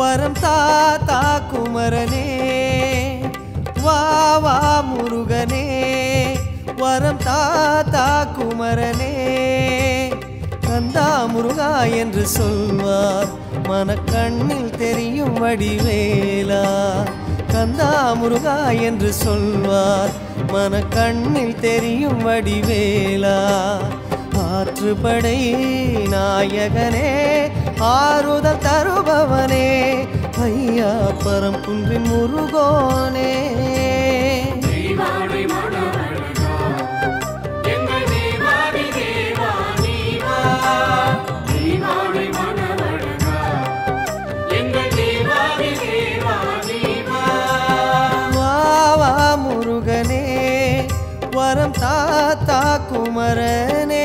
வரம் தாத்தா குமரனே வா வா முருகனே வரம் தாத்தா குமரனே கந்தா முருகா என்று சொல்வார் மனக்கண்ணில் தெரியும் வடிவேலா கந்தா முருகா என்று சொல்வார் மனக்கண்ணில் தெரியும் வடிவேலா ஆற்றுப்படை நாயகனே ஆறுதல் தருபவனே ஐயா பரம் குன்றின் முருகோனே தீவானை மணவழகா எங்கள் தேவாதி தேவா நீவா தீவானை மணவழகா எங்கள் தேவாதி தேவா நீவா வா வா முருகனே வரம் தாத்தா குமரனே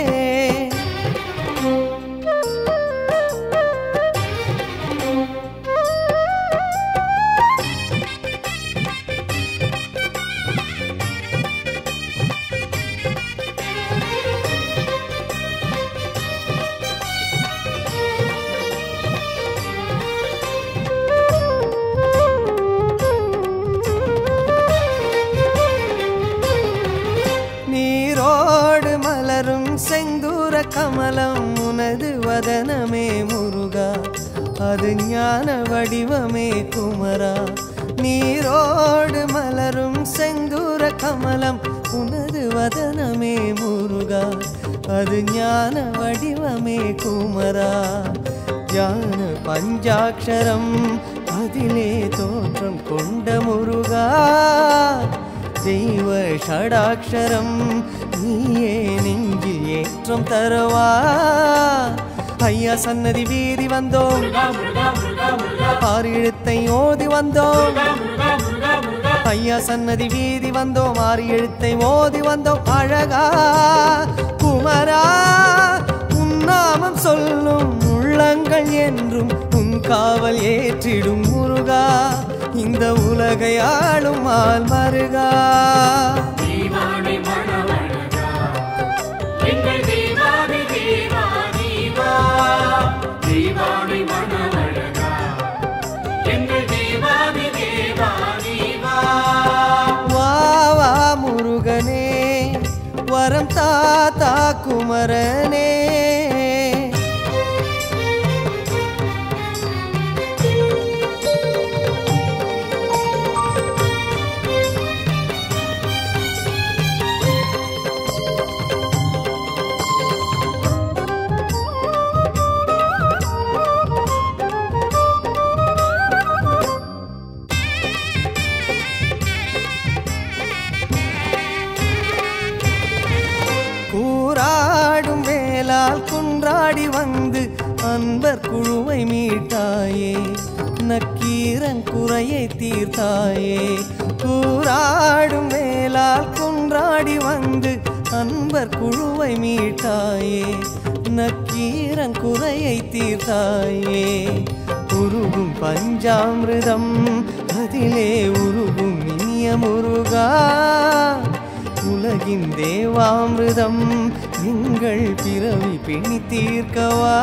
நீரோடு மலரும் செந்தூர கமலம் உனது வதனமே முருகா அது ஞான வடிவமே குமரா நீரோடு மலரும் செந்தூர கமலம் உனது வதனமே முருகா அது ஞான வடிவமே குமரா ஞான பஞ்சாட்சரம் அதிலே தோற்றம் கொண்ட முருகா தெய்வ ஷடாட்சரம் நீயே நெஞ்சில் ஏற்றம் தரவா ஐயா சன்னதி வீதி வந்தோம் முருகா முருகா முருகா முருகா ஆறு எழுத்தை ஓதி வந்தோம் முருகா முருகா முருகா ஐயா சன்னதி வீதி வந்தோம் ஆறு எழுத்தை ஓதி வந்தோம் அழகா குமரா உன் நாமம் சொல்லும் உள்ளங்கள் என்றும் உன் காவல் ஏற்றிடும் முருகா இந்த உலகை ஆளும் ஆள் மருகா தீவானை மணவழகா எங்கள் தேவாதி தேவா நீவா தீவானை மணவழகா எங்கள் தேவாதி தேவா நீவா வா வா முருகனே வரம் தாத்தா குமரனே கூறாடும் வேலால் குன்றாடி வந்து அன்பர் குழுவை மீட்டாயே நக்கீரன் குறையை தீர்த்தாயே கூறாடும் வேலால் குன்றாடி வந்து அன்பர் குழுவை மீட்டாயே நக்கீரன் குறையை தீர்த்தாயே உருகும் பஞ்சாமிர்தம் அதிலே உருகும் இனிய முருகா உலகின் தேவாமிர்தம் எங்கள் பிறவி பிணி தீர்க்கவா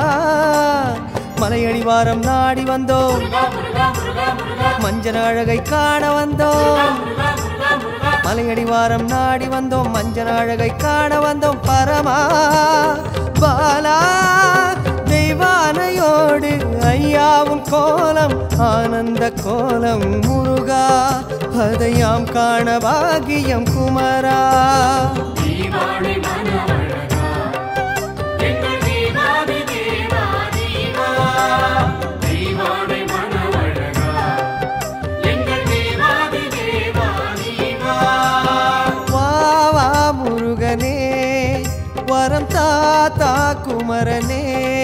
மலையடிவாரம் நாடி வந்தோம் முருகா முருகா முருகா முருகா மஞ்சள் அழகை காண வந்தோம் முருகா முருகா முருகா மலையடிவாரம் நாடி வந்தோம் மஞ்சள் அழகை காண வந்தோம் பரமா பாலா தெய்வானையோடு ஐயாவும் கோலம் ஆனந்த கோலம் முருகா அதையாம் காண பாகியம் குமரா தீவானை மணவழகா எங்கள் தேவாதி தேவா நீவா தீவானை மணவழகா எங்கள் தேவாதி தேவா நீவா வா வா முருகனே வரம் தாத்தா குமரனே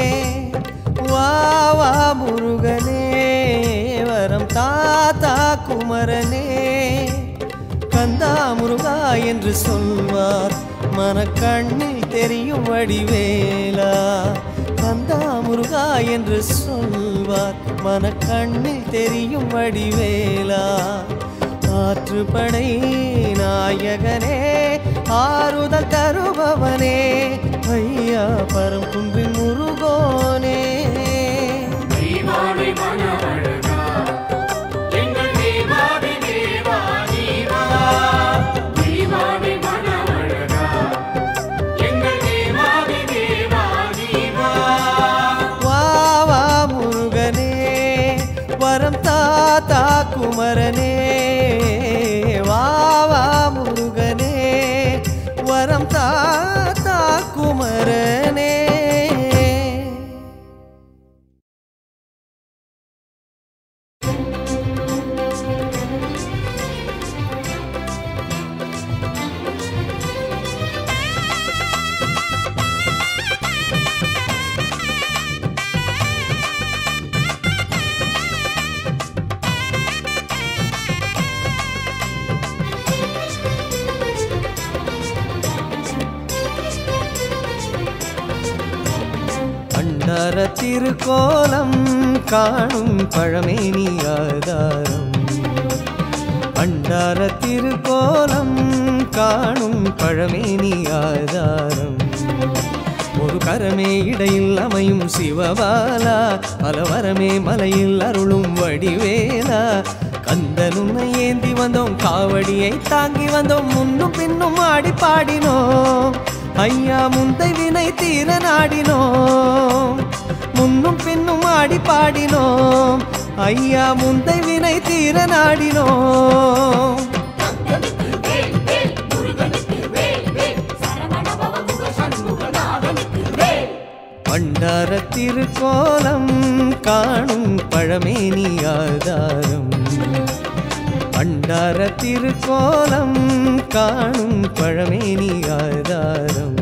வா வா முருகனே வரம் தாத்தா குமரனே கந்தா முருகா என்று சொல்வார் மனக்கண்ணில் தெரியும் வடிவேலா கந்தா முருகா என்று சொல்வார் மனக்கண்ணில் தெரியும் வடிவேலா ஆற்றுப்படை நாயகனே ஆறுதல் தருபவனே ஐயா பரம் குன்றின் முருகோனே தெய்வா தீவானை மனவழகா எங்கள் தேவாதி தேவா நீவா தீவானை மனவழகா எங்கள் தேவாதி தேவா நீவா வா வா முருகனே வரம் தாத்தா குமரனே வா வா முருகனே வரம் தாத்தா குமரனே பண்டார திருக்கோலம் காணும் பழமேனி ஆதாரம் பண்டார திருக்கோலம் காணும் பழமேனி ஆதாரம் ஒரு கரமே இடையில் அமையும் சிவபாலா பலவரமே மலையில் அருளும் வடிவேலா கந்தனுன்னை ஏந்தி வந்தோம் காவடியை தாங்கி வந்தோம் முன்னும் பின்னும் ஆடி பாடினோம் ஐயா முந்தை வினை தீர நாடினோம் முன்னும் பின்னும் ஆடி பாடினோம் ஐயா முந்தை வினை தீர நாடினோம் பண்டார திருக்கோலம் காணும் பழமேனி ஆதாரம் பண்டார திருக்கோலம் காணும் பழமேனி ஆதாரம்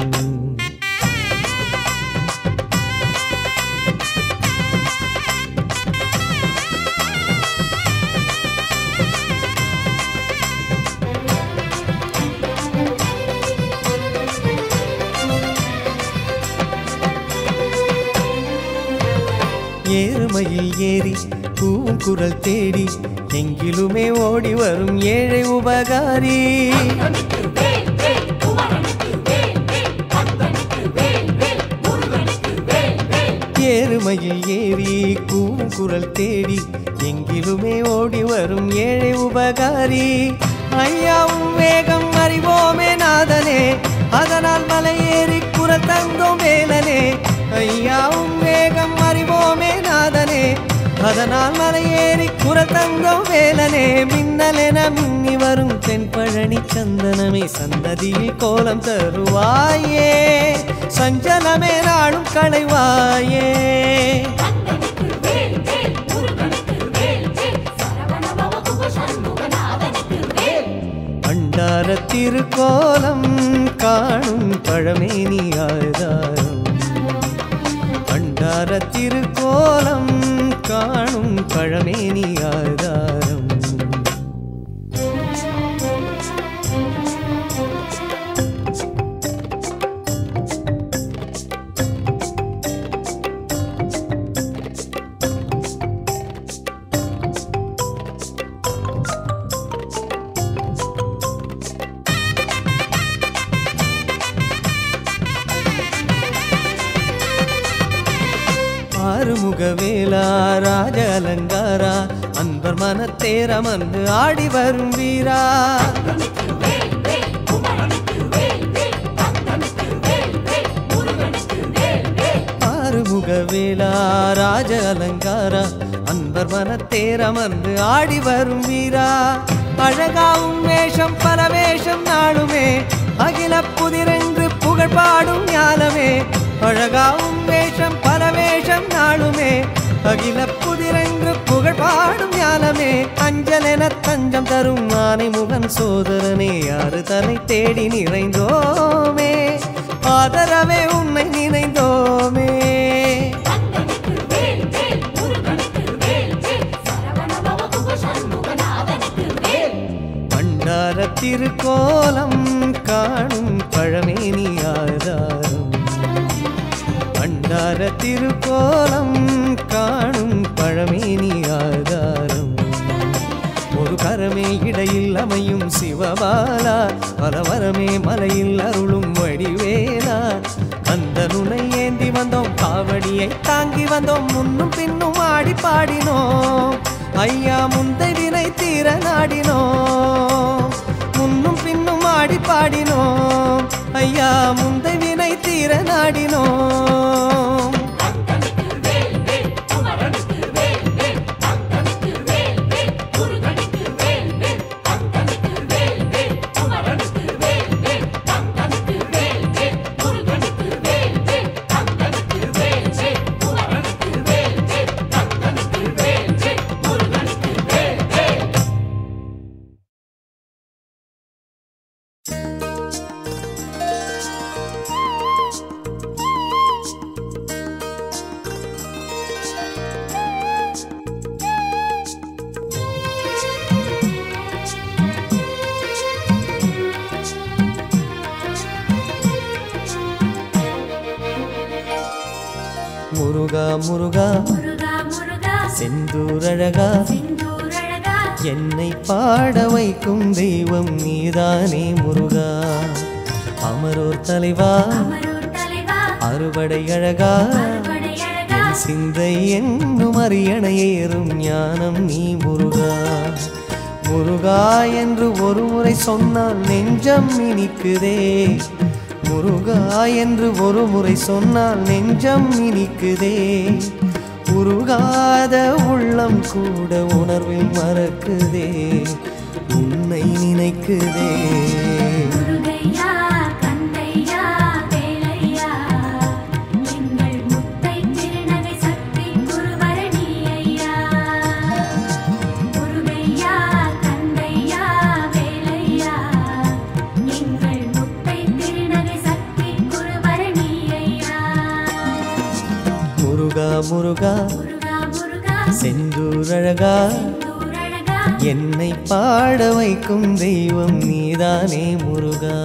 ஏறுமையில் ஏறி பூவும் குரல் தேடி எங்கிலுமே ஓடி வரும் ஏழை உபகாரி ஏறுமையில் ஏறி கூவும் குரல் தேடி எங்கிலுமே ஓடி வரும் ஏழை உபகாரி ஐயாவும் வேகம் அறிவோமே நாதனே அதனால் மலை ஏறி குரல் தந்தோம் வேலனே ஐயாவும் வேகம் அறிவோமே நாதனே அதனால் மலை ஏறி குரல் தந்தோம் வேலனே மின்னலென மின்னி வரும் தென்பழனி சந்தனமே சந்ததியில் கோலம் தருவாயே சஞ்சலமே நாடும் களைவாயே பண்டார திருக்கோலம் காணும் பழமேனி ஆதாரம் பண்டார திருக்கோலம் காணும் பழமேனி ஆதாரம் ஆறுமுக வேலா ராஜ அலங்காரா அன்பர் மனத்தேரமந்து ஆடி வரும் வீரா ஆறுமுக வேலா ராஜ அலங்காரா அன்பர் மனத்தேரமந்து ஆடி வரும் வீரா அழகாவும் வேஷம் பல வேஷம் நாளுமே அகில புதிரென்று புகழ் பாடும் ஞானமே அழகாவும் வேஷம் பல வேஷம் நாளுமே அகில புதிரென்று புகழ் பாடும் ஞானமே அஞ்சலென தஞ்சம் தரும் ஆனை முகன் சோதரனே யாரு தன்னை தேடி நிறைந்தோமே ஆதரவே உன்னை நினைந்தோமே பண்டார திருக்கோலம் காணும் பழமேனி ஆதாரம் பண்டார திருக்கோலம் காணும் பழமேனி ஆதாரம் ஒரு கரமே இடையில் அமையும் சிவபாலா பலவரமே மலையில் அருளும் வடிவேலா கந்த நுனை ஏந்தி வந்தோம் காவடியை தாங்கி வந்தோம் முன்னும் பின்னும் ஆடி பாடினோம் ஐயா முந்தை வினை தீர நாடினோம் முன்னும் பின்னும் ஆடி பாடினோம் ஐயா முந்தை வினை தீர நாடினோம் முருகா முருகா முருகா முருகா செந்தூரழகா செந்தூரழகா என்னை பாட வைக்கும் தெய்வம் நீதானே முருகா அமரோர் தலைவா அமரூர் தலைவா அறுபடை அழகா அறுபடை அழகா என் சிந்தை என்னும் அரியணையேறும் ஞானம் நீ முருகா முருகா என்று ஒரு முறை சொன்னால் நெஞ்சம் இனிக்குதே முருகா என்று ஒரு முறை சொன்னால் நெஞ்சம் இனிக்குதே உருகாத உள்ளம் கூட உணர்வில் மறக்குதே உன்னை நினைக்குதே முருகையா கந்தையா வேலையா எங்கள் முத்தை திருநகை சக்தி குருவரணி ஐயா முருகையா கந்தையா வேலையா எங்கள் முத்தை திருநகை சக்தி குருவரணி ஐயா முருகா முருகா முருகா முருகா செந்தூரழகா செந்தூரழகா என்னை பாட வைக்கும் தெய்வம் நீதானே முருகா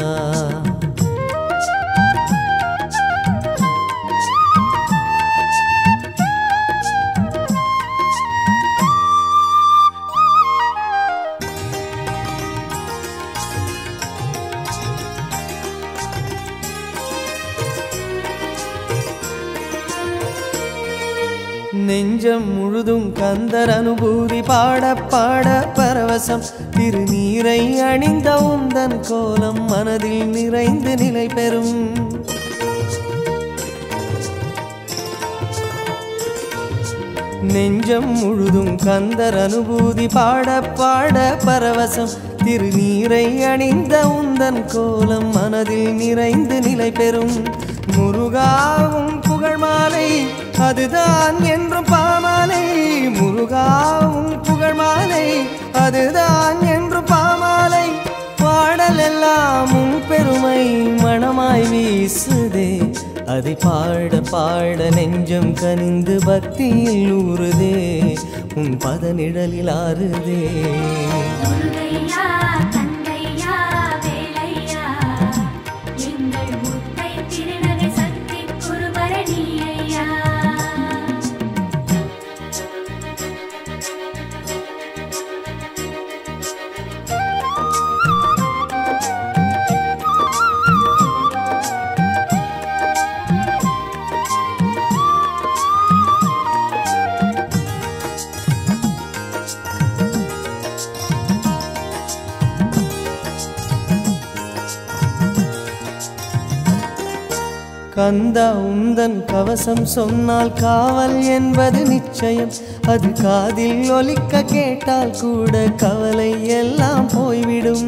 நெஞ்சம் முழுதும் கந்தர் அனுபூதி பாட பாட பரவசம் திருநீரை அணிந்த உந்தன் கோலம் மனதில் நிறைந்து நிலை பெறும் நெஞ்சம் முழுதும் கந்தர் அனுபூதி பாட பாட பரவசம் திருநீரை அணிந்த உந்தன் கோலம் மனதில் நிறைந்து நிலை பெறும் முருகாவும் புகழ் மாலை அதுதான் என்றும் பாமாலை முருகாவும் புகழ் மாலை அதுதான் என்றும் பாமாலை பாடல் எல்லாம் உன் பெருமை மணமாய் வீசுதே அதை பாட பாட நெஞ்சம் கனிந்து பக்தியில் ஊறுதே உன் பதனிழலில் ஆறுதே முருகையா கந்தையா வேலையா எங்கள் முத்தை திருநகை சக்தி குருவரணி ஐயா கந்தா உந்தன் கவசம் சொன்னால் காவல் என்பது நிச்சயம் அது காதில் ஒலிக்க கேட்டால் கூட கவலை எல்லாம் போய்விடும்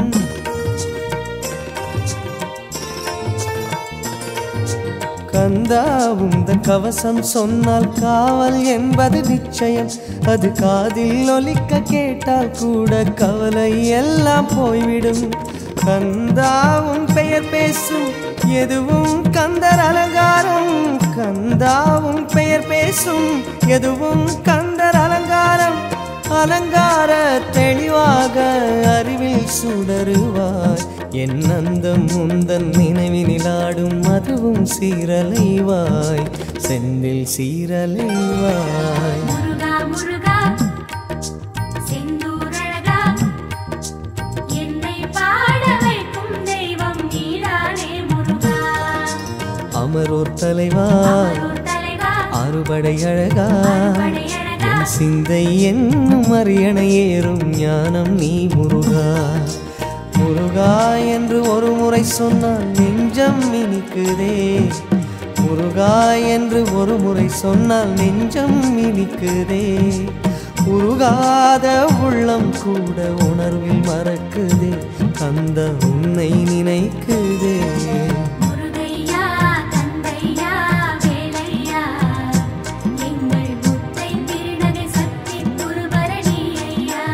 கந்தா உந்தன் கவசம் சொன்னால் காவல் என்பது நிச்சயம் அது காதில் ஒலிக்க கேட்டால் கூட கவலை எல்லாம் போய்விடும் கந்தாவும் பெயர் பேசும் எதுவும் கந்தர் அலங்காரம் கந்தாவும் பெயர் பேசும் எதுவும் கந்தர் அலங்காரம் அலங்கார தெளிவாக அறிவில் சுடருவாய் என் அந்தம் உந்தன் நினைவினில் ஆடும் அதுவும் சீரலைவாய் செந்தில் சீரலைவாய் முருகா முருகா செந்தூரழகா என்னை பாட வைக்கும் தெய்வம் நீதானே முருகா அமரோர் தலைவா அமரோர் தலைவா அறுபடை அழகா அறுபடையழகா என் சிந்தை என்னும் அரியணை ஏறும் ஞானம் நீ முருகா முருகா என்று ஒரு முறை சொன்னால் நெஞ்சம் இனிக்குதே முருகா என்று ஒரு முறை சொன்னால் நெஞ்சம் இனிக்குதே உருகாத உள்ளம் கூட உணர்வில் மறக்குதே கந்த உன்னை நினைக்குதே முருகையா தந்தையா வேலையா எங்கள் முத்தை திருநகை சக்தி குருபரணி ஐயா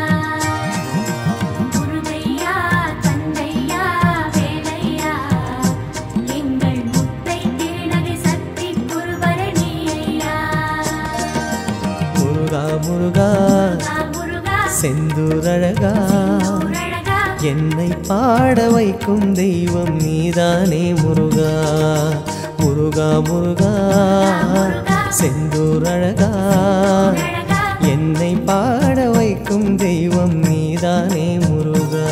முருகையா தந்தையா வேலையா எங்கள் முத்தை திருநகை சக்தி குருபரணி ஐயா முருகா முருகா முருகா முருகா செந்தூரழகா ஊரழகா என்னை பாட வைக்கும் தெய்வம் நீதானே முருகா முருகா முருகா செந்தூர் அழகா ஊரழகா என்னை பாட வைக்கும் தெய்வம் நீதானே முருகா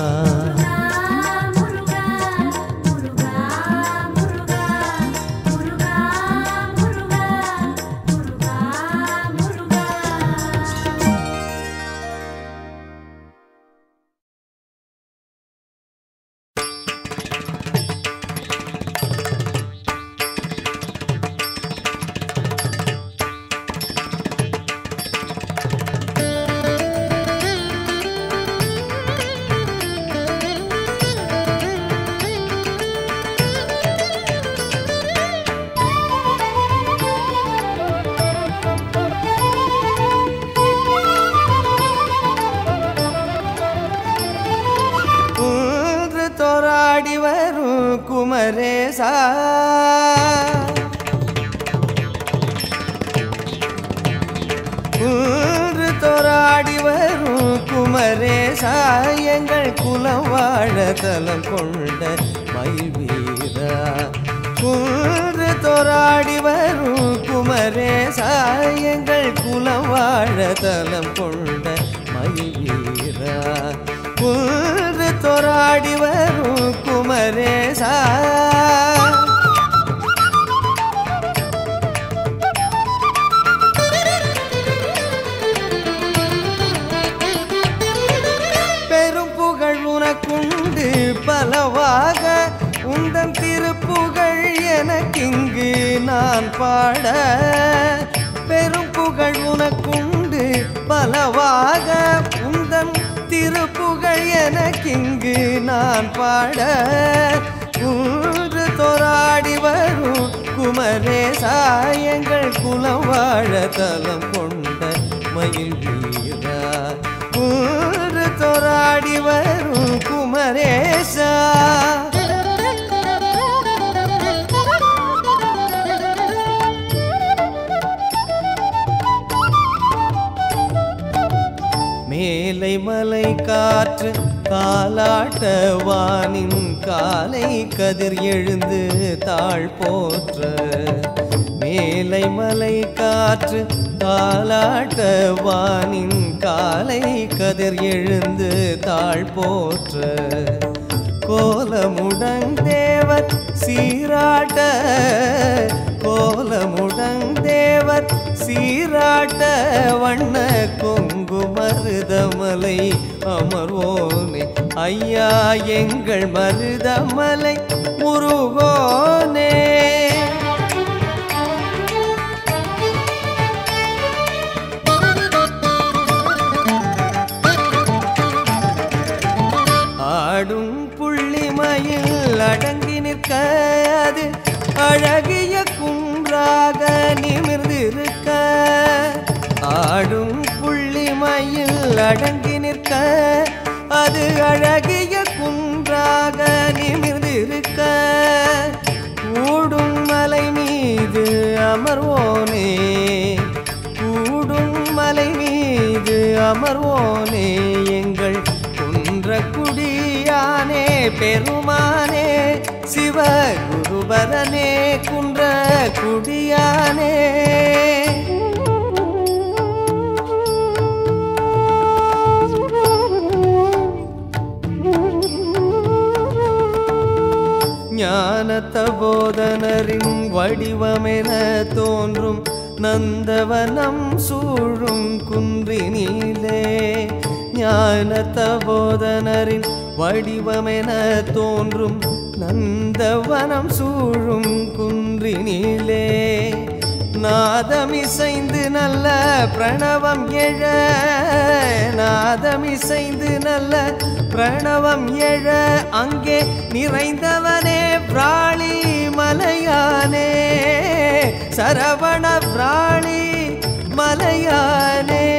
முருகா முருகா முருகா முருகா முருகா முருகா முருகா குன்று தோராடி வரும் குமரேசா குன்று தோராடி வரும் குமரேசா எங்கள் குலம் வாழ தலம் கொண்ட மயில் வீரா குன்று தோராடி வரும் குமரேசா எங்கள் குலம் வாழ தலம் கொண்ட மயில் வீரா குன்று தோராடி வரும் குமரேசா பெரும் புகழ் உனக்குண்டு பலவாக உந்தன் திருப்புகழ் எனக்கிங்கு நான் பாட பெரும் புகழ் உனக்குண்டு பலவாக உந்தன் திருப்புகழ் எனக்கிங்கு நான் பாட குன்று தோராடி வரும் குமரேசா எங்கள் குலம் வாழ தலம் கொண்ட மயில் வீரா குன்று தோராடி வரும் குமரேசா மேலை மலை காற்று காலாட்ட வானின் காலை கதிர் எழுந்து தாழ் போற்ற மேலை மலை காற்று காலாட்ட வானின் காலை கதிர் எழுந்து தாழ் போற்ற கோலமுடந்தேவர் சீராட்ட கோலமுடந்தேவர் சீராட்ட வண்ண கொங்கு மருதமலை அமர்வோனே ஐயா எங்கள் மருதமலை முருகோனே ஆடும் புள்ளிமயில் அடங்கி நிற்க அது அழகிய குன்றாக நிமிர்ந்திருக்க ஆடும் புள்ளிமயில் அடங்கி நிற்க அது அழகிய குன்றாக நிமிர்ந்திருக்க கூடும் மலை மீது அமர்வோனே கூடும் மலை மீது அமர்வோனே எங்கள் குன்றக்குடியானே பெருமானே சிவ குருபரனே குன்ற குடியானே ஞானத்த போதனரின் வடிவமென தோன்றும் நந்தவனம் சூழும் குன்றினிலே ஞானத்த போதனரின் வடிவமென தோன்றும் நந்தவனம் சூழும் குன்றினிலே நாதமிசைந்து நல்ல பிரணவம் எழ நாதமிசைந்து நல்ல பிரணவம் எழ அங்கே நிறைந்தவனே பிராளி மலையானே சரவண பிராளி மலையானே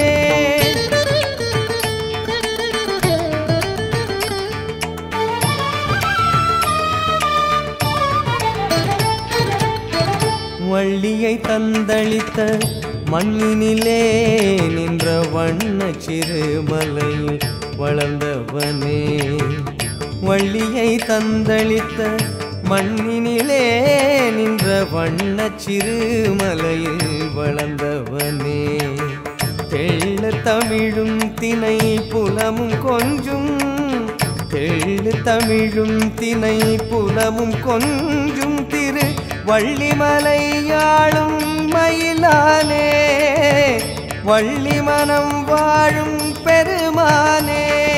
வள்ளியை தந்தளித்த மண்ணினிலே நின்ற வண்ண சிறுமலையில் வளர்ந்தவனே வள்ளியை தந்தளித்த மண்ணினிலே நின்ற வண்ண சிறுமலையில் வளர்ந்தவனே தெள்ள தமிழும் திணை புலமும் கொஞ்சும் தெள்ளு தமிழும் திணை புலமும் கொஞ்சும் திரு வள்ளிமலையாளும் மயிலானே வள்ளி மனம் வாழும் பெருமானே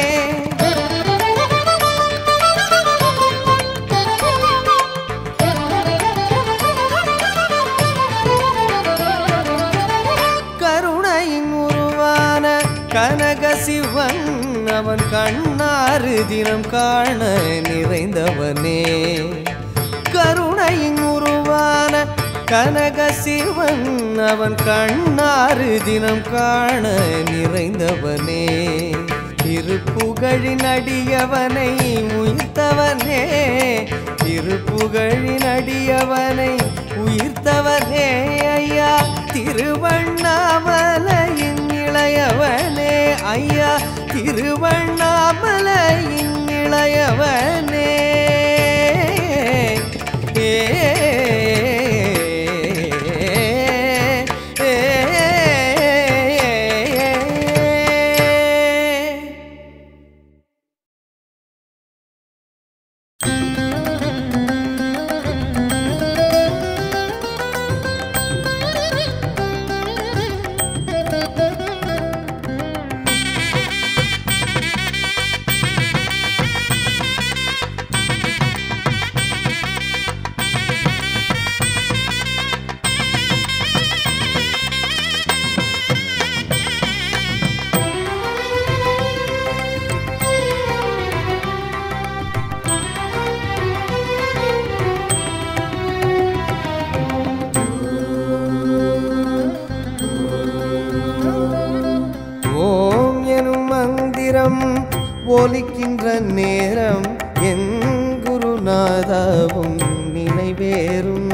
கருணையின் உருவான கனக சிவன் அவன் கண்ணாறு தினம் காண நிறைந்தவனே கருணையின் உருவான கனக சிவன் அவன் கண்ணாறு தினம் காண நிறைந்தவனே திருப்புகழின் அடியவனை உயிர்த்தவனே திருப்புகழின் அடியவனை உயிர்த்தவனே ஐயா திருவண்ணாமலையின் இளையவனே ஐயா திருவண்ணாமலையின் இளையவனே ஏ ஓம் எனும் மந்திரம் ஒலிக்கின்ற நேரம் என் குருநாதாவும் நினைவேறும்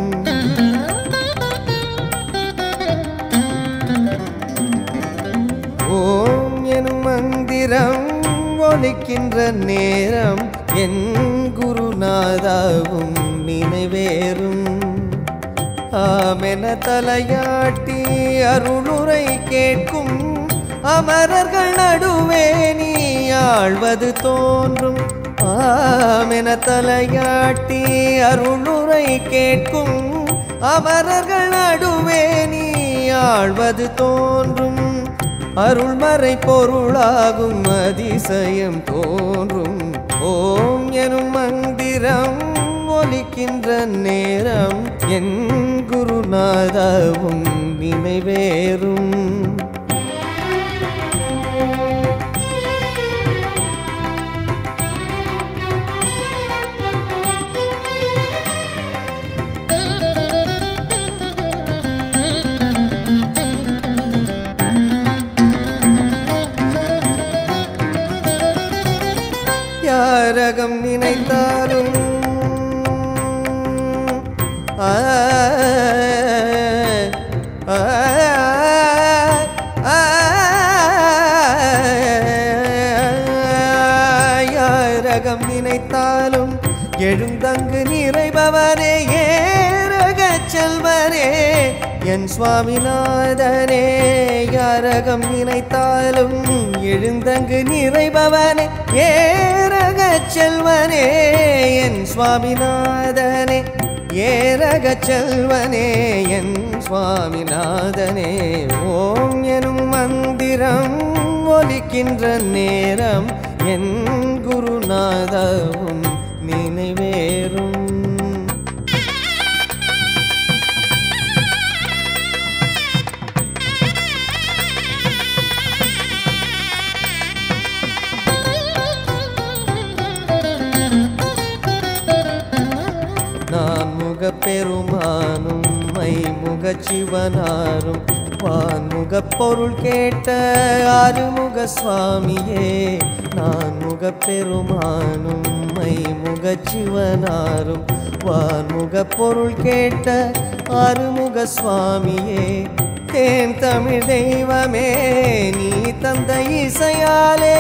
ஓம் எனும் மந்திரம் ஒலிக்கின்ற நேரம் என் குருநாதாவும் நினைவேறும் ஆமென தலையாட்டி அருளுரை கேட்கும் அமரர்கள் நடுவே நீ ஆழ்வது தோன்றும் ஆமென தலையாட்டி அருளுரை கேட்கும் அமரர்கள் நடுவே நீ ஆழ்வது தோன்றும் அருள்மறை பொருளாகும் அதிசயம் தோன்றும் ஓம் எனும் மந்திரம் ஒலிக்கின்ற நேரம் என் குருநாதாவும் நினைவேறும் யாரகம் நினைத்தாலும் ஆ, ஆ, ஆ, யாரகம் நினைத்தாலும் எழுந்தங்கு நிறைபவரே ஏரகச் செல்வரே என் சுவாமிநாதனே யாரகம் நினைத்தாலும் எழுந்தங்கு நிறைபவனே ஏரகச் செல்வனே என் சுவாமிநாதனே ஏரக செல்வனே என் சுவாமிநாதனே ஓம் எனும் மந்திரம் ஒலிக்கின்ற நேரம் என் குருநாதவும் நினைவேறும் நான் முகப் பெருமானும் மைமுக சிவனாரும் வான்முகப் பொருள் கேட்ட ஆறுமுக சுவாமியே நான் முகப் பெருமானும் மைமுக சிவனாரும் வான்முகப் பொருள் கேட்ட ஆறுமுக சுவாமியே தேன் தமிழ் தெய்வமே நீ தந்த இசையாலே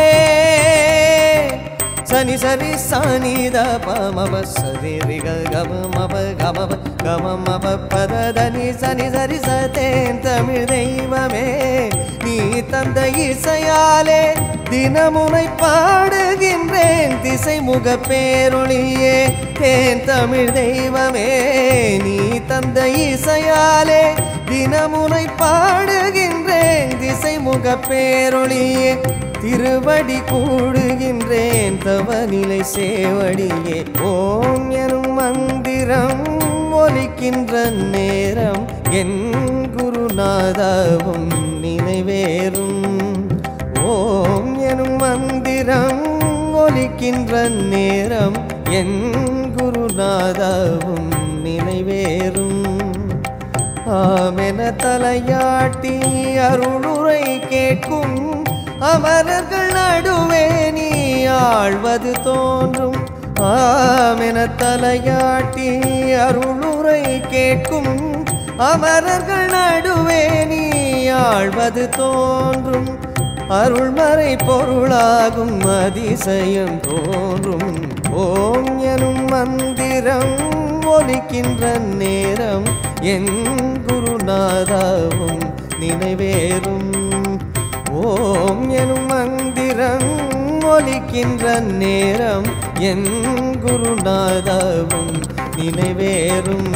சனி சரி சானி த பமப சரி ரிக கம மப கமப கம மப பததனி சனி சரி சதேன் தமிழ் தெய்வமே நீ தந்த இசையாலே தினமுனை பாடுகின்றேன் திசை முக பேரொளியே தேன் தமிழ் தெய்வமே நீ தந்த இசையாலே தினமுனை பாடுகின்றேன் திசை முக பேரொளியே திருவடி கூடுகின்றேன் தவநிலை சேவடியே ஓம் எனும் மந்திரம் ஒலிக்கின்ற நேரம் என் குருநாதவும் நினைவேறும் ஓம் எனும் மந்திரம் ஒலிக்கின்ற நேரம் என் குருநாதவும் நினைவேறும் ஆமென தலையாட்டி அருளுரை கேட்கும் அமரர்கள் நடுவே நீ ஆழ்வது தோன்றும் ஆமென தலையாட்டி அருளுரை கேட்கும் அமரர்கள் நடுவே நீ ஆழ்வது தோன்றும் அருள்மறை பொருளாகும் அதிசயம் தோன்றும் ஓம் எனும் மந்திரம் ஒலிக்கின்ற நேரம் என் குருநாதாவும் நினைவேறும் ஓம் எனும் மந்திரம் ஒலிக்கின்ற நேரம் என் குருநாதாவும் நினைவேறும்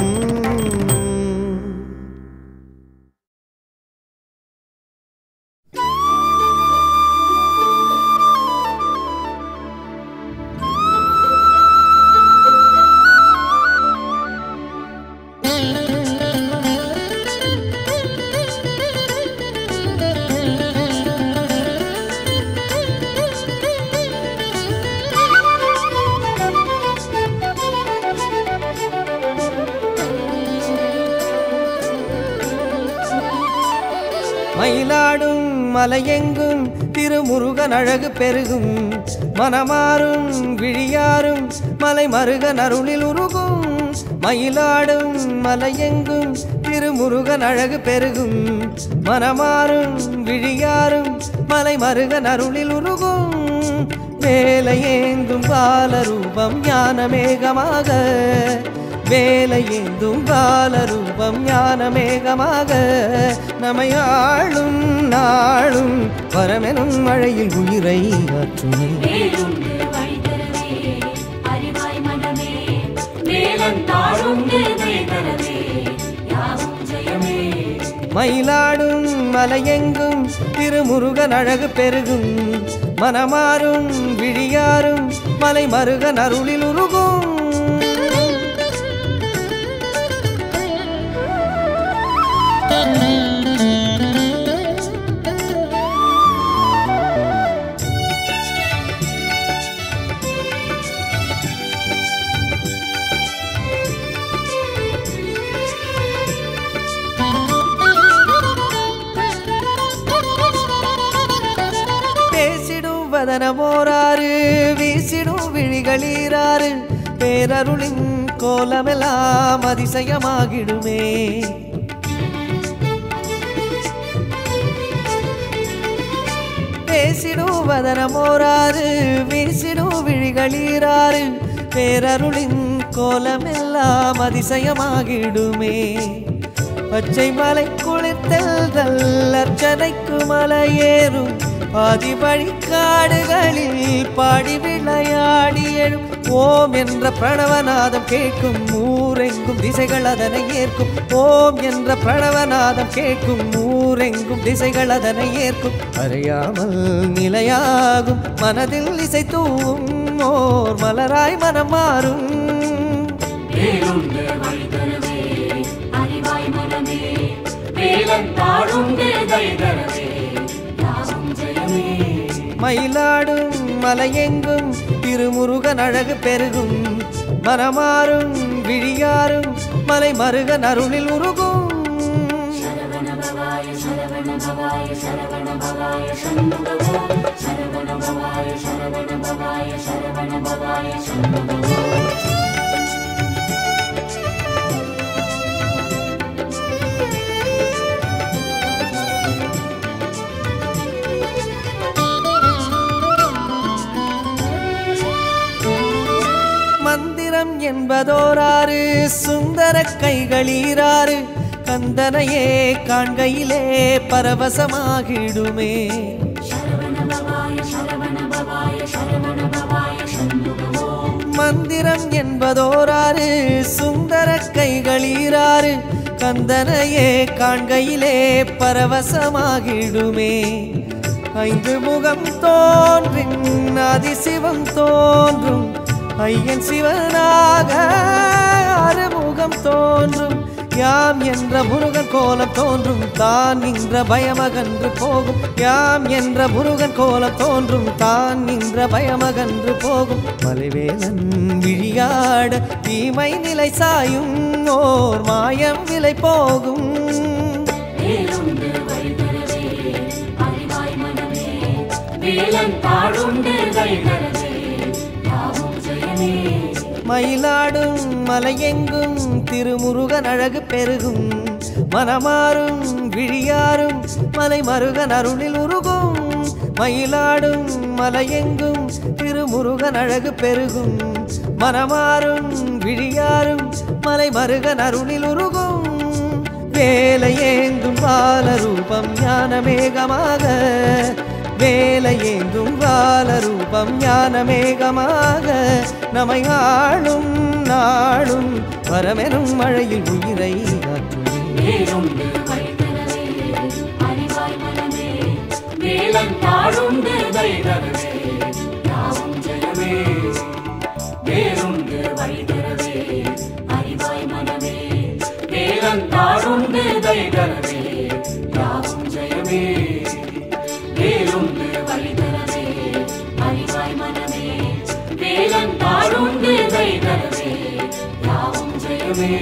மயிலாடும் மலையெங்கும் திருமுருகன் அழகு பெருகும் மனமாறும் விழியாரும் மலை மருகன் அருளில் உருகும் மயிலாடும் மலையெங்கும் திருமுருகன் அழகு பெருகும் மனமாறும் விழியாரும் மலை மருகன் அருளில் உருகும் வேலையேந்தும் பாலரூபம் ஞான மேகமாக வேலையேந்தும் பாலரூபம் ஞான மேகமாக நமையாளும் நாளும் வரமெனும் மழையில் உயிரை ஆற்றுமே வேலுண்டு வழிதரவே அறிவாய் மனமே வேலந்தாழுண்டு தரவே யாவும் ஜெயமே மயிலாடும் மலையெங்கும் திருமுருகன் அழகு பெருகும் மனமாறும் விழியாரும் மலை மருகன் அருளில் உருகும் பேசிடும் வதனமோராறு வீசிடும் விழிகளீராறு பேரருளின் கோலமெல்லாம் அதிசயமாகிடுமே பேசிடும் வதனமோராறு வீசிடும் விழிகளீராறு பேரருளின் கோலமெல்லாம் அதிசயமாகிடுமே பச்சை மலை குளித்தல் அர்ச்சனைக்கு மலையேறும் ஆதிவழி காடுகளில் பாடி விளையாடி எழும் ஓம் என்ற பிரணவநாதம் கேட்கும் ஊரெங்கும் திசைகள் அதனை ஏற்கும் ஓம் என்ற பிரணவநாதம் கேட்கும் ஊரெங்கும் திசைகள் அதனை ஏற்கும் அறியாமல் நிலையாகும் மனதில் இசை தூவும் ஓர் மலராய் மனம் மாறும் வேலுண்டு வழி தரவே அறிவாய் மனமே வேலன் பாடுண்டு கை தரவே யாவும் ஜெயமே மயிலாடும் மலையெங்கும் திருமுருகன் அழகு பெருகும் மனமாறும் விழியாரும் மலை மருகன் அருளில் உருகும் சரவண பவாய சரவண பவாய சரவண பவாய சண்முகவோ சரவண பவாய சரவண பவாய சரவண பவாய சண்முகவோ மந்திரம் என்பதோராறு சுந்தர கைகளீராறு கந்தனையே காண்கையிலே பரவசமாகிடுமே சரவண பவாய சரவண பவாய சரவண பவாய சண்முகவோ மந்திரம் என்பதோராறு சுந்தர கைகளீராறு கந்தனையே காண்கையிலே பரவசமாகிடுமே ஐந்து முகம் தோன்றின் அதிசிவம் தோன்றும் ஐயன் சிவனாக அறுமுகம் தோன்றும் யாம் என்ற முருகன் கோலம் தோன்றும் தான் நின்ற பயமகன்று போகும் யாம் என்ற முருகன் கோலம் தோன்றும் தான் நின்ற பயமகன்று போகும் மலைவேலன் விழியாட தீமை நிலை சாயும் ஓர் மாயம் விலை போகும் வேலுண்டு வழி தரவே அறிவாய் மனமே வேலன் பாடுண்டு கை தரவே யாவும் ஜெயமே மயிலாடும் மலையெங்கும் திருமுருகன் அழகு பெருகும் மனமாறும் விழியாரும் மலை மருகன் அருளில் உருகும் மயிலாடும் மலையெங்கும் திருமுருகன் அழகு பெருகும் மனமாறும் விழியாரும் மலை மருகன் அருளில் உருகும் வேலை ஏந்தும் பாலரூபம் ஞானமேகமாக வேலை ஏந்தும் பாலரூபம் ஞானமேகமாக நம்மை ஆளும் நாளும் வரமெனும் மழையில் உயிரை ஆற்றுமே வேலுண்டு வழி தரவே அறிவாய் மனமே வேலன் பாடுண்டு கை தரவே யாவும் ஜெயமே வேலுண்டு வழி தரவே அறிவாய் மனமே வேலன் பாடுண்டு கை தரவே யாவும் ஜெயமே வேலுண்டு வழி தரவே அறிவாய் மனமே வேலன் பாடுண்டு கை தரவே யாவும் ஜெயமே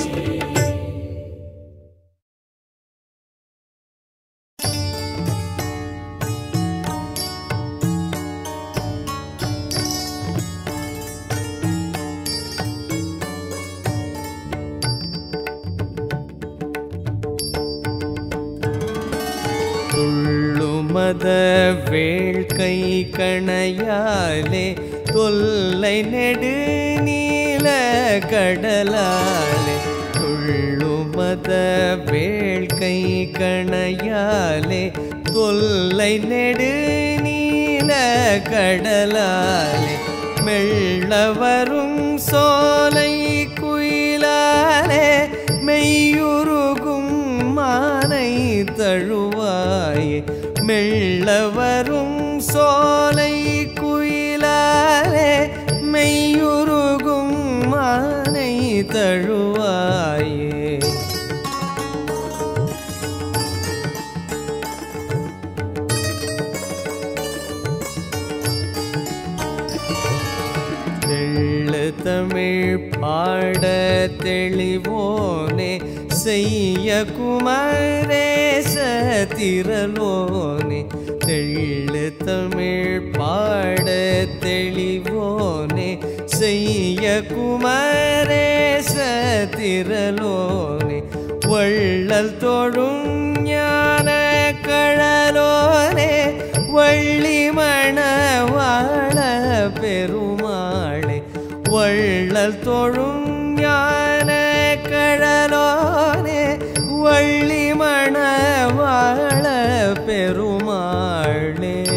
துள்ளுமத வேள்கை கணையாலே தொல்லை நெடு நீல கடலாலே துள்ளுமத வேள்கை கணையாலே தொல்லை நெடு நீல கடலாலே மெல்ல வரும் சோலை குயிலாலே மெய்யுருகும் மானை தழுவாயே மெல்ல வரும் சோலை குயிலாலே மெய்யுருகும் மானை தழுவாயே தெள்ளு தமிழ் பாட தெளிவோனே செய்ய குமரேச திரலோனே தெள்ளு தமிழ் பாட தெளிவோனே செய்ய குமரேச திரலோனே வள்ளல் தொழும் ஞான கழலோனே வள்ளி மணவாழ பெருமாளே வள்ளல் தொழும் ஞான கழலோனே வள்ளி மணவாழ பெருமாளே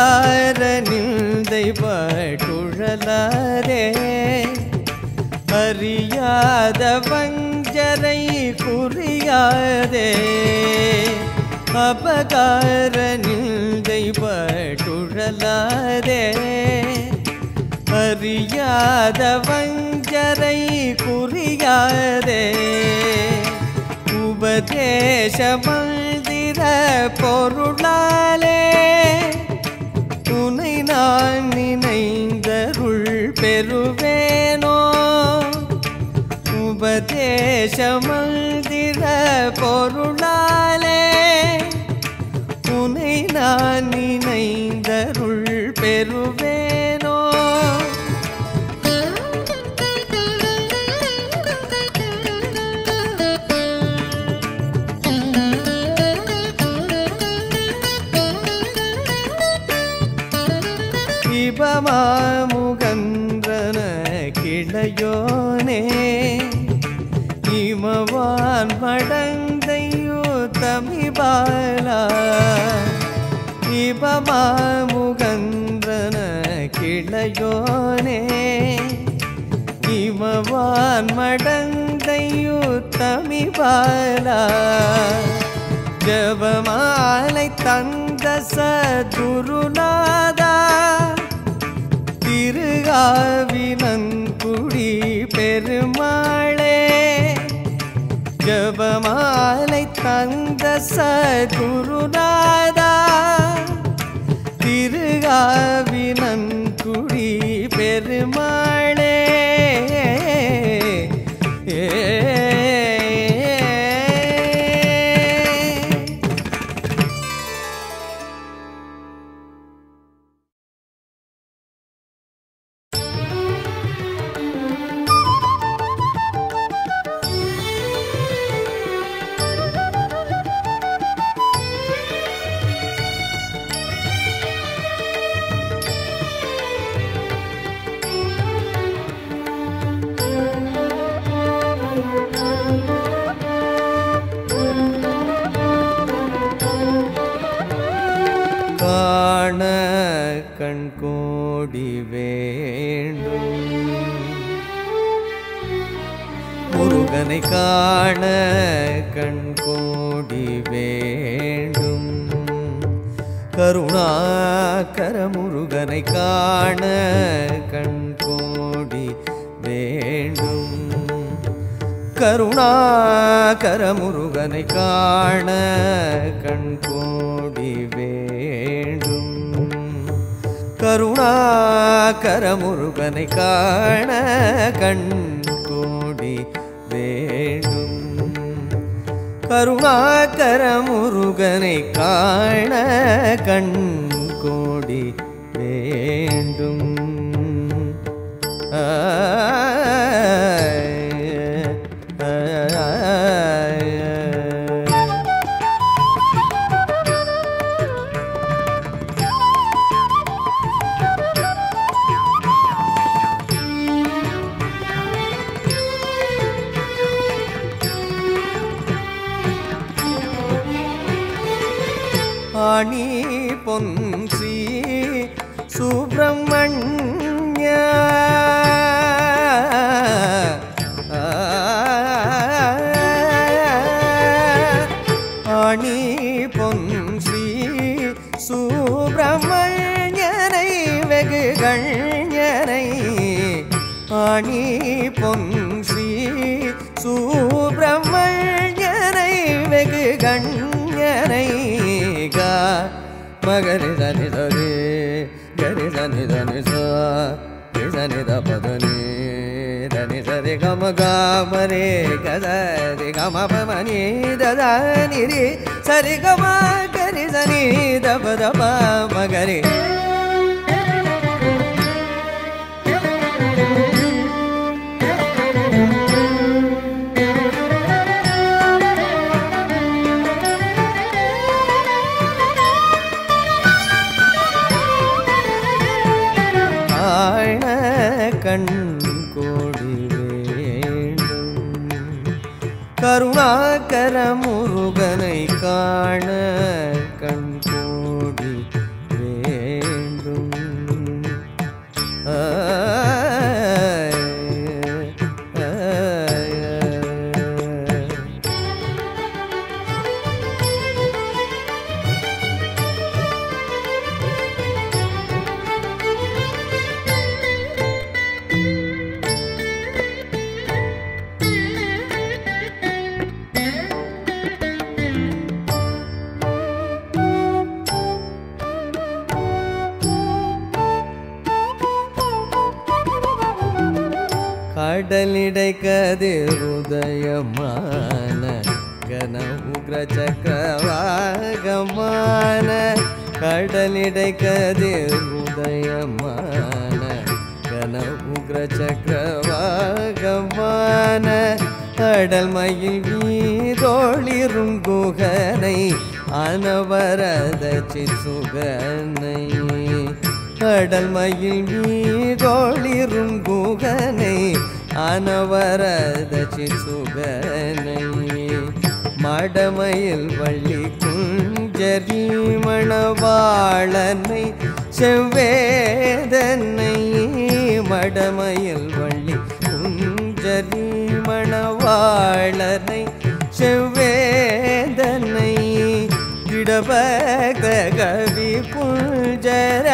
அபகார நிந்தை பட்டுழலாரே அறியாத வஞ்சரை குறியாதே அபகார நிந்தை பட்டுழலாரே அறியாத வஞ்சரை குறியாதே உபதேச மந்திர பொருளாலே உனை நான் நினைந்தருள் பெறுவேனோ உபதேச மந்திர பொருளாலே உனை நான் நினைந்தருள் பெறுவேனோ இபமாமுகன்றன கிளையோனே இமவான் மடந்தையோ தமிபாலா இபமாமுகன்றன கிளையோனே இமவான் மடந்தையோ தமிபாலா ஜபமாலை தந்த சதுருநாதா திருகாவினங்குடி பெருமாளே ஜபமாலை தந்த சதுருநாதா திருகாவினங்குடி பெருமாளே ஏ காண கண் கோடி வேண்டும் முருகனை காண கண் கோடி வேண்டும் கருணாகர முருகனை காண கண் கோடி வேண்டும் கருணாகர முருகனை காண கண் கோடி வேண்டும் கருணாகர முருகனை காண கண் கோடி வேண்டும் கருணாகர முருகனை காண கண் கோடி வேண்டும் ஆணி பொன்சி சுப்பிரமணிய ஆணி பொன்சி சுப்பிரமணியனை வெகு கண்யனை ஆணி பொன்சி சுப்பிரமணியனை வெகு கண்யனை கா மகரி தனி தரி கரி தனி தனி சா சனி தபதனி தனி சரி கம காமரே கதரி கம பமனி ததானி ரி சரி கம கரி சனி தப தப மகரி ஆழ கண் கோடி வேண்டும் கருணாகர முருகனை காண கண் கோடி வேண்டும் கடலிடை கதிருதயமான கன உக்ர சக்கரவாகமான கடலிடை கதிருதயமான கன உக்ர சக்கரவாகமான கடல் மயில் வீதோளிரும் குகனை அனவரத சிசுகனை கடல் மயில் மீதோளிரும் குகனை அனவரத சிசுகனை மடமயில் வள்ளி குஞ்சரி மணவாளனை செவ்வேதனை மடமயில் வள்ளி குஞ்சரி மணவாளனை செவ்வேதனை இடபக கவி குஞ்சர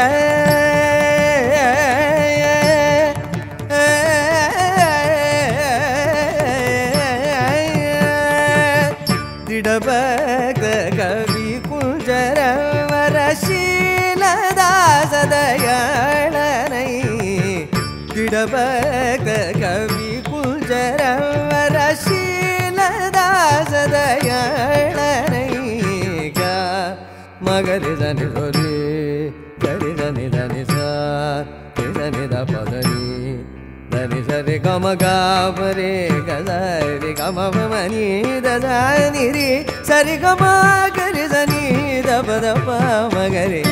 திடபக கவி குஞ்சர வரசீலதாசதயணனை திடபக கவி குஞ்சர வரசீலதாசதயணனை க மகரி தனி சொரி கரி தனி தனி சா தனி த பதனி దని సరి గమ గాపరే గదరి గమ మని దదని రి సరి గమ గరి దని దప దప మగరి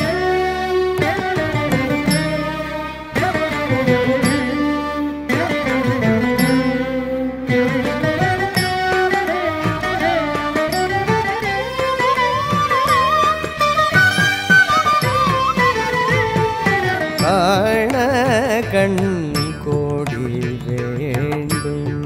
காண கண் கோடி வேண்டும்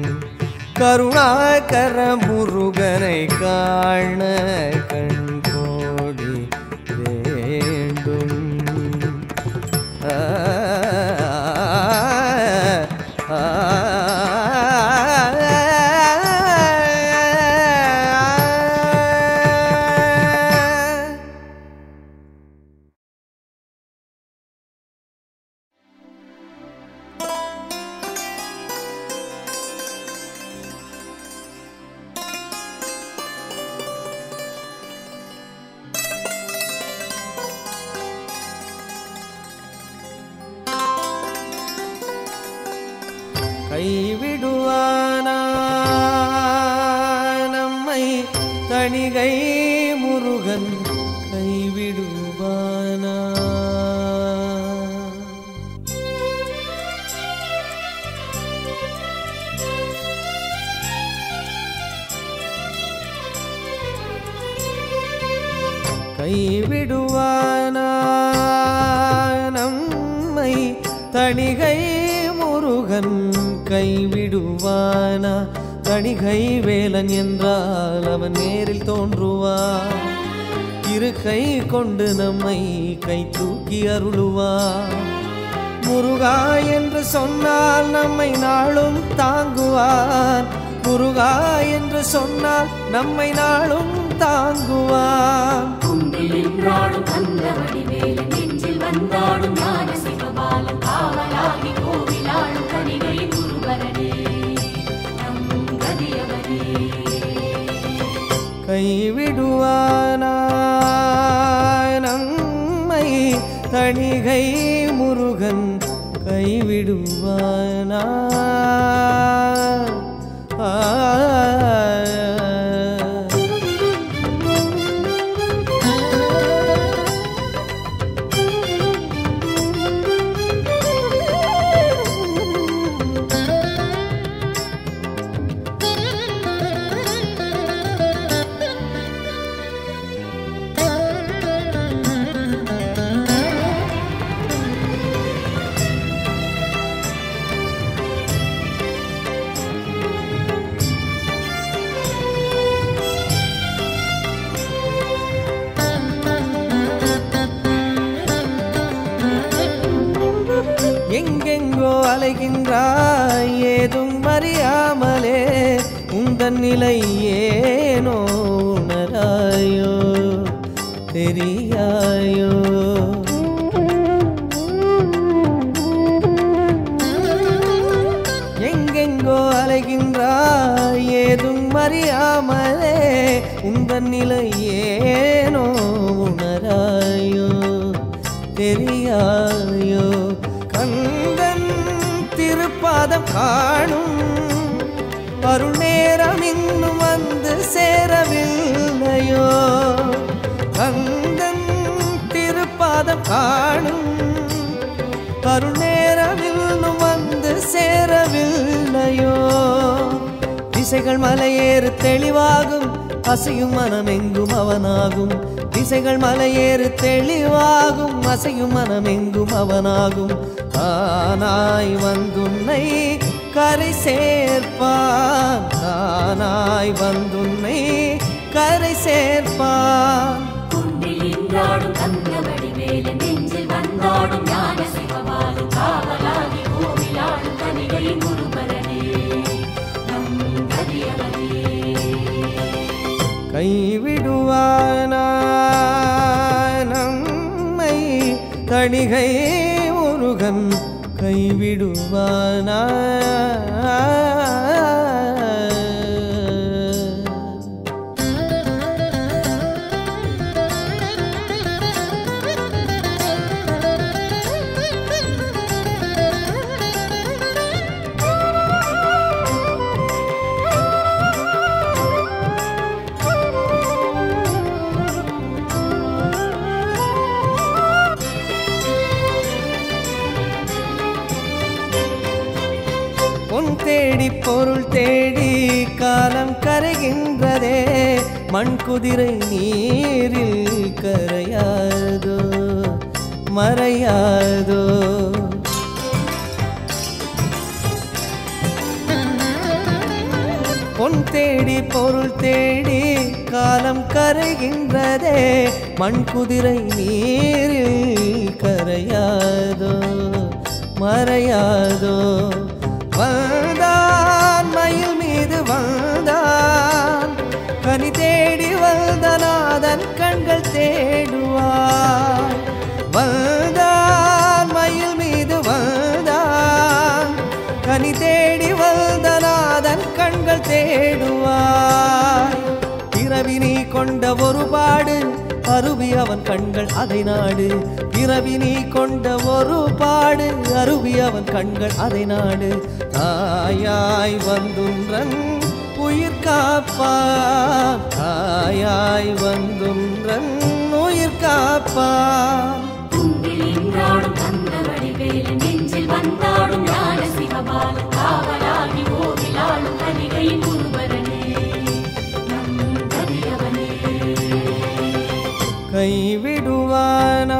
கருணாகர முருகனை காண கண் கோடி வேண்டும் ஆ, ஆ, ஆ. கைவிடுவானா நம்மை தணிகை முருகன் கைவிடுவானா கைவிடுவானா நம்மை தணிகை முருகன் கைவிடுவானா தணிகை வேலன் என்றால் அவன் நேரில் தோன்றுவான் இரு கை கொண்டு நம்மை கை தூக்கி அருளுவான் முருகா என்று சொன்னால் நம்மை நாளும் தாங்குவான் முருகா என்று சொன்னால் நம்மை நாளும் தாங்குவான் குன்றில் நின்றாடும் அந்த வடிவேலு நெஞ்சில் வந்தாடும் ஞான சிவபாலன் காவலாகி கோவிலாடும் கனிகை குருவரனே நம் கதியவனே கைவிடுவானா நம்மை தணிகை முருகன் கைவிடுவானா ஆ. எங்கெங்கோ அலைகின்றாய் ஏதும் அறியாமலே உந்தன் நிலை ஏனோ உணராயோ தெரியாயோ அலைகின்றாய் ஏதும் அறியாமலே உந்தன் நிலை ஏனோ உணராயோ தெரியாயோ கந்தன் திருப்பாதம் காணும் அருள் நேரம் இன்னும் வந்து சேரவில்லையோ கந்தன் திருப்பாதம் காணும் அருள் நேரம் இன்னும் வந்து சேரவில்லையோ திசைகள் மலையேறு தெளிவாகும் அசையும் மனமெங்கும் அவனாகும் திசைகள் மலையேறு தெளிவாகும் அசையும் மனமெங்கும் அவனாகும் தானாய் வந்துன்னை கரை சேர்ப்பான் தானாய் வந்துன்னை கரை சேர்ப்பான் குன்றில் நின்றாடும் தங்க வடிவேலு நெஞ்சில் வந்தாடும் ஞான சிவபாலு காவலாகி கோவிலாடும் கனிகை குருபரனே நம் கதியவனே கைவிடுவானா நம்மை தணிகை முருகன் கைவிடுவானா பொன் தேடி பொருள் தேடி காலம் கரைகின்றதே மண் குதிரை நீரில் கரையாதோ மறையாதோ பொன் தேடி பொருள் தேடி காலம் கரைகின்றதே மண் குதிரை நீரில் கரையாதோ மறையாதோ வந்தான் மயில் மீது வந்தான் கனி தேடி வந்தநாதன் கண்கள் தேடுவார் வந்தான் மயில் மீது வந்தான் கனி தேடி வந்தநாதன் கண்கள் தேடுவாய் பிறவி நீ கொண்ட ஒரு பாடு அருவி அவன் கண்கள் அதை நாடு பிறவி நீ கொண்ட ஒரு பாடு அருவி அவன் கண்கள் அதை நாடு தாயாய் வந்துன்றன் உயிர் காப்பான் தாயாய் வந்துன்றன் உயிர் காப்பான் குன்றில் நின்றாடும் தங்க வடிவேலு நெஞ்சில் வந்தாடும் ஞான சிவபாலு காவலாகி கோவிலாடும் கனிகை குருபரனே நம் கதியவனே கைவிடுவானா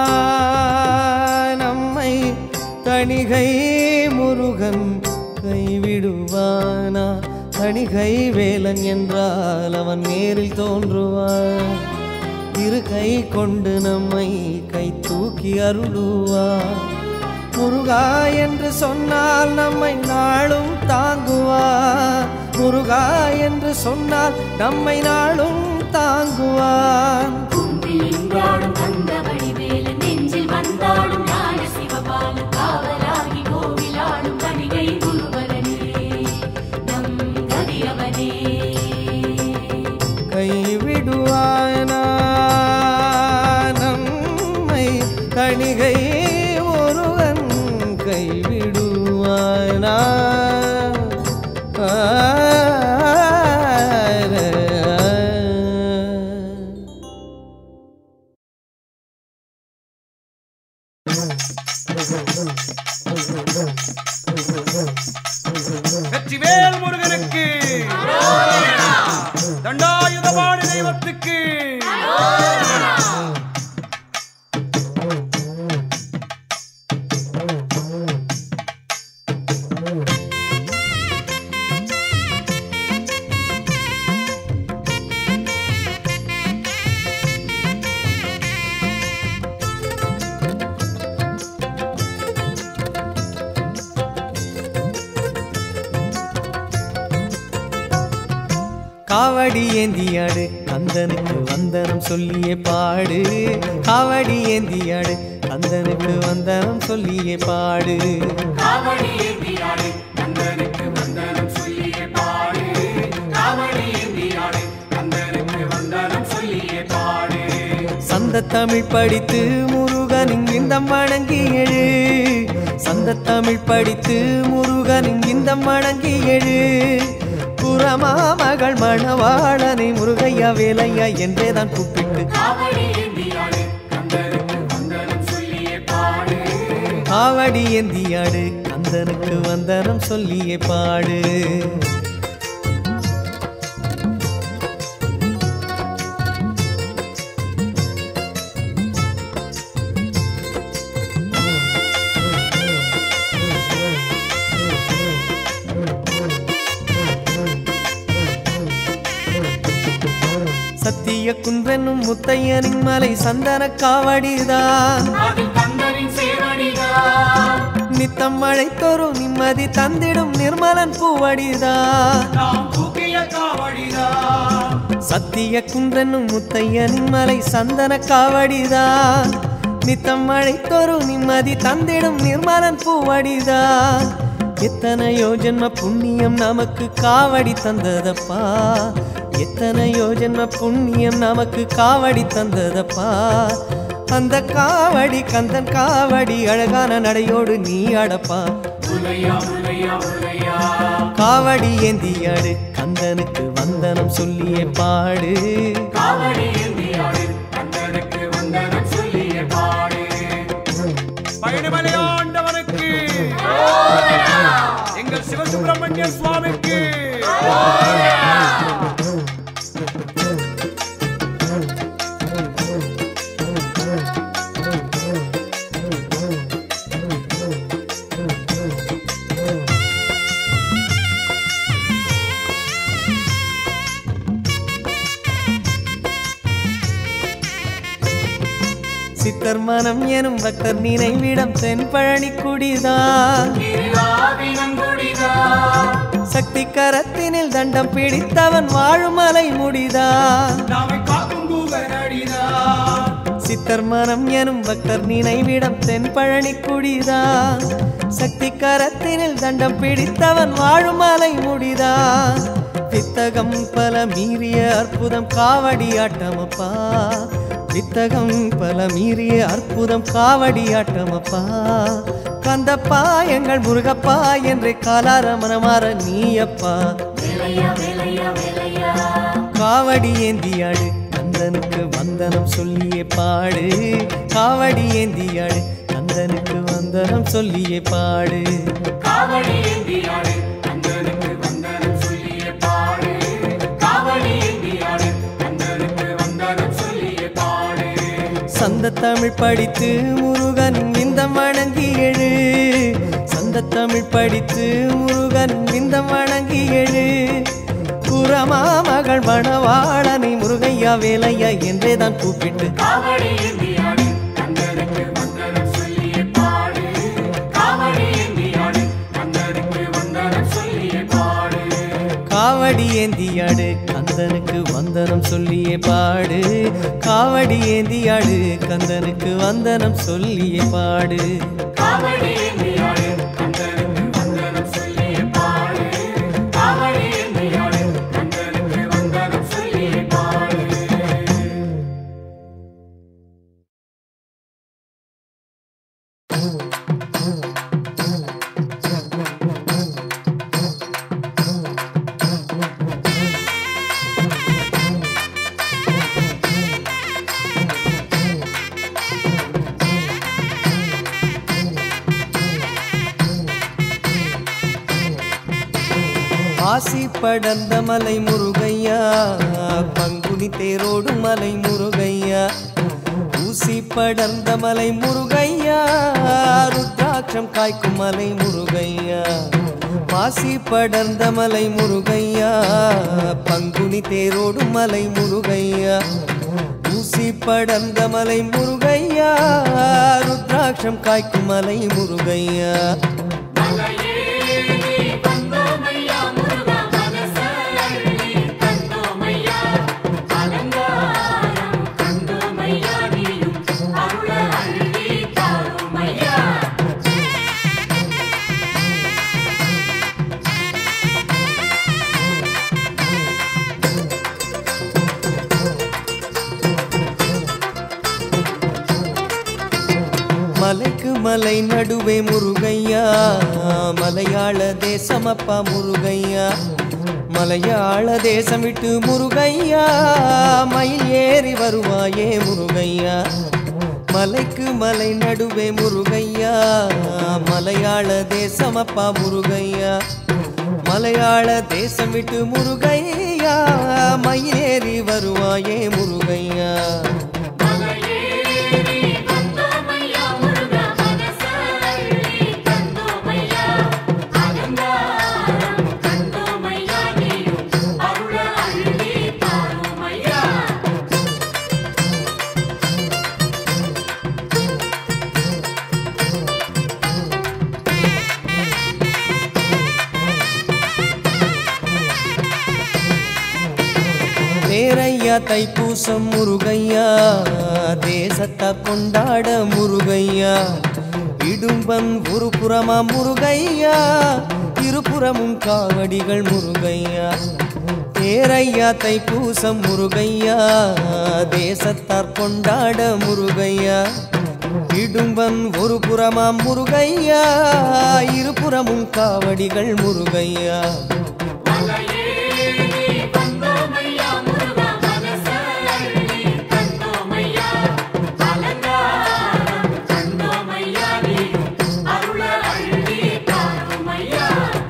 நம்மை தணிகை முருகன் கைவிடுவானா தணிகை வேலன் என்றால் அவன் நேரில் தோன்றுவான் இரு கை கொண்டு நம்மை கை தூக்கி அருளுவான் முருகா என்று சொன்னால் நம்மை நாளும் தாங்குவான் முருகா என்று சொன்னால் நம்மை நாளும் தாங்குவான் குன்றில் நின்றாடும் தங்க வடிவேலு நெஞ்சில் வந்தாடும் ஞான சிவபாலு காவலாகி கோவிலாடும் கனிகை குருபரனே நம் கதியவனே கைவிடுவானா நம்மை கணிகை ஒருவன் கைவிடுவானா வெற்றிவேல் முருகனுக்கு தண்டாயுதபாணி தெய்வத்துக்கு காவடி ஏந்தியாடு கந்தனுக்கு வந்தனம் சொல்லியே பாடு காவடி ஏந்தியாடு கந்தனுக்கு வந்தனம் சொல்லியே பாடு காவடி ஏந்தியாடு கந்தனுக்கு வந்தனம் சொல்லி சந்த தமிழ் படித்து முருகனின் இந்தம் வணங்கி எழு சந்த தமிழ் படித்து முருகனின் இந்தம் வணங்கி எழு புறமா மகள் மணவாளனை முருகையா வேலையா என்றே தான் கூப்பிட்டு காவடி ஏந்தியாடு கந்தருக்கு வந்தனம் சொல்லியே பாடு காவடி ஏந்தியாடு கந்தனுக்கு வந்தனம் சொல்லியே பாடு சத்திய குன்றென்னும் முத்தையனின் மலை சந்தன காவடிதான் அதில் கந்தரின் சேவடிதான் நித்தம் மழை தோறும் நிம்மதி தந்திடும் நிர்மலன் பூவடிதான் நாம் தூக்கிய காவடிதான் சத்திய குன்றென்னும் முத்தையனின் மலை சந்தன காவடிதான் நித்தம் மழை தோறும் நிம்மதி தந்திடும் நிர்மலன் பூவடிதான் எத்தனையோ ஜென்ம புண்ணியம் நமக்கு காவடி தந்ததப்பா எத்தனையோ ஜென்ம புண்ணியம் நமக்கு காவடி தந்ததப்பா அந்த காவடி கந்தன் காவடி அழகான நடையோடு நீ அடப்பா உலையா உலையா உலையா காவடி ஏந்தியாடு கந்தனுக்கு வந்தனம் சொல்லியே பாடு காவடி ஏந்தியாடு கந்தருக்கு வந்தனம் சொல்லியே பாடு பயணிமலை ஆண்டவனுக்கு எங்கள் சிவசுப்பிரமணிய சுவாமிக்கு சித்தர் மனம் எனும் பக்தர் நினைவிடம் தென்பழனி குடிதான் திருவாவினங்குடிதான் சக்தி கரத்தினில் தண்டம் பிடித்தவன் வாழும் மலை முடிதான் நாமை காக்கும் கூகனடிதான் சித்தர் மனம் எனும் பக்தர் நினைவிடம் தென்பழனி குடிதான் சக்தி கரத்தினில் தண்டம் பிடித்தவன் வாழும் மலை முடிதான் வித்தகம் பல மீறிய அற்புதம் காவடி ஆட்டமப்பா வித்தகம் பல மீறிய அற்புதம் காவடி ஆட்டமப்பா கந்தப்பா எங்கள் முருகப்பா என்று காலார மனமாற நீயப்பா வேலையா வேலையா வேலையா காவடி ஏந்தியாடு கந்தனுக்கு வந்தனம் சொல்லியே பாடு காவடி ஏந்தியாடு கந்தனுக்கு வந்தனம் சொல்லியே பாடு காவடி ஏந்தியாடு கந்தனுக்கு வந்தனம் சொல்லியே பாடு காவடி ஏந்தியாடு கந்தனுக்கு வந்தனம் சொல்லியே பாடு சந்த தமிழ் படித்து முருகன் இந்த வணங்கி எழு சந்த தமிழ் படித்து முருகன் இந்த வணங்கி எழு புறமா மகள் மணவாளனை முருகையா வேலையா என்றே தான் கூப்பிட்டு காவடி ஏந்தியாடு கந்தனுக்கு வந்தனம் சொல்லியே பாடு காவடி ஏந்தியாடு கந்தனுக்கு வந்தனம் சொல்லியே பாடு காவடி ஏந்தியாடு கந்தனுக்கு வந்தனம் சொல்லியே பாடு காவடி ஏந்தியாடு கந்தனுக்கு வந்தனம் சொல்லியே பாடு காவடி ஏந்தியாடு கந்தனுக்கு வந்தனம் சொல்லியே பாடு காவடி ஏந்தியாடு கந்தனுக்கு வந்தனம் சொல்லியே பாடு ஆசி படர்ந்த மலை முருகையா பங்குனி தேரோடும் மலை முருகையா ஊசி படர்ந்த மலை முருகையா ருத்ராட்சம் காய்க்கும் மலை முருகையா மாசி படர்ந்த மலை முருகையா பங்குனி தேரோடும் மலை முருகையா ஊசி படர்ந்த மலை முருகையா ருத்ராட்சம் காய்க்கும் மலை முருகையா மலையேறி வந்தோமையா முருகா மனசள்ளி தந்தோமையா அலங்காரம் கண்டோமையா நீயும் அருள அள்ளி தாருமையா மலை நடுவே முருகையா மலையாள தேசமப்பா முருகையா மலையாள தேசம் விட்டு முருகையா மயில் ஏறி வருவாயே முருகையா மலைக்கு மலை நடுவே முருகையா மலையாள தேசமப்பா முருகையா மலையாள தேசம் விட்டு முருகையா மயிலேறி வருவாயே முருகையா மலையேறி வந்தோமையா முருகா மனசள்ளி தந்தோமையா அலங்காரம் கண்டோமையா நீயும் அருள அள்ளி தாருமையா தேரையா தைப்பூசம் முருகையா தேசத்தை கொண்டாட முருகையா இடும்பன் ஒரு புறமா முருகையா இருபுறமும் காவடிகள் முருகையா தேரையா தைப்பூசம் முருகையா தேசத்தார் கொண்டாட முருகையா இடும்பன் ஒரு புறமா முருகையா இருபுறமும் காவடிகள் முருகையா மலையேறி வந்தோமையா முருகா மனசள்ளி தந்தோமையா அலங்காரம் கண்டோமையா நீயும் அருள அள்ளி தாருமையா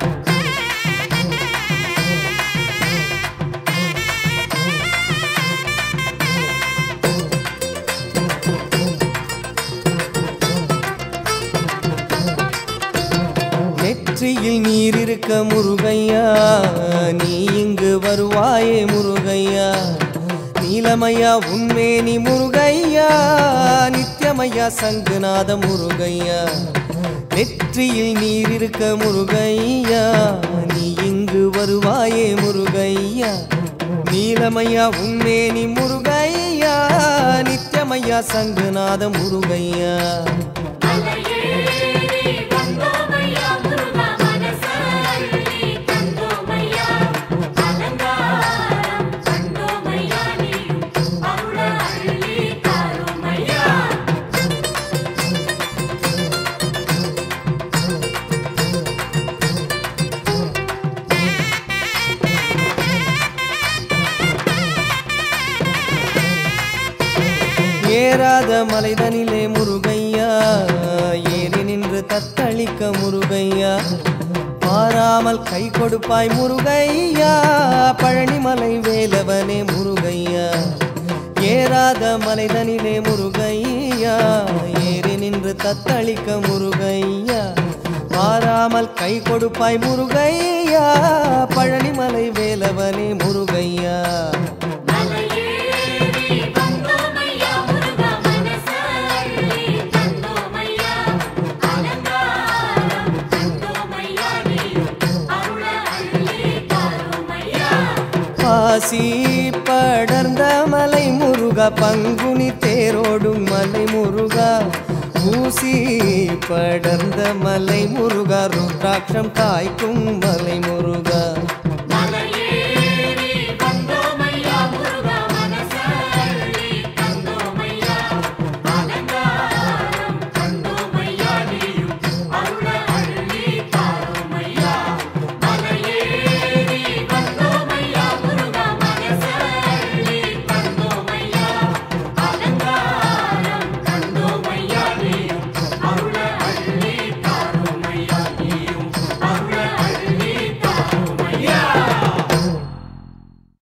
நெற்றியில் நீர் இருக்க முருகையா நீ இங்கு வருவாயே முருகையா நீலமையா உண்மேனி முருகையா நித்யமையா சங்குநாத முருகையா நெற்றியில் நீர் இருக்க முருகையா நீ இங்கு வருவாயே முருகையா நீலமையா உண்மேனி முருகையா நித்யமையா சங்குநாத முருகையா மலையேறி வந்தோமையா முருகா மனசள்ளி தந்தோமையா அலங்காரம் கண்டோமையா நீயும் அருள அள்ளி தாருமையா ஏறாத மலைதனிலே முருகையா ஏறி நின்று தத்தளிக்க முருகையா மாறாமல் கை கொடுப்பாய் முருகையா பழனிமலை வேலவனே முருகையா ஏறாத மலைதனிலே முருகையா ஏறி நின்று தத்தளிக்க முருகையா மாறாமல் கை கொடுப்பாய் முருகையா பழனிமலை வேலவனே முருகையா மலையேறி வந்தோமையா முருகா மனசள்ளி தந்தோமையா அலங்காரம் கண்டோமையா நீயும் அருள அள்ளி தாருமையா பாசி படர்ந்த மலை முருகா பங்குனி தேரோடும் மலை முருகா ஊசி படர்ந்த மலை முருகா ருத்ராட்சம் காய்க்கும் மலை முருகா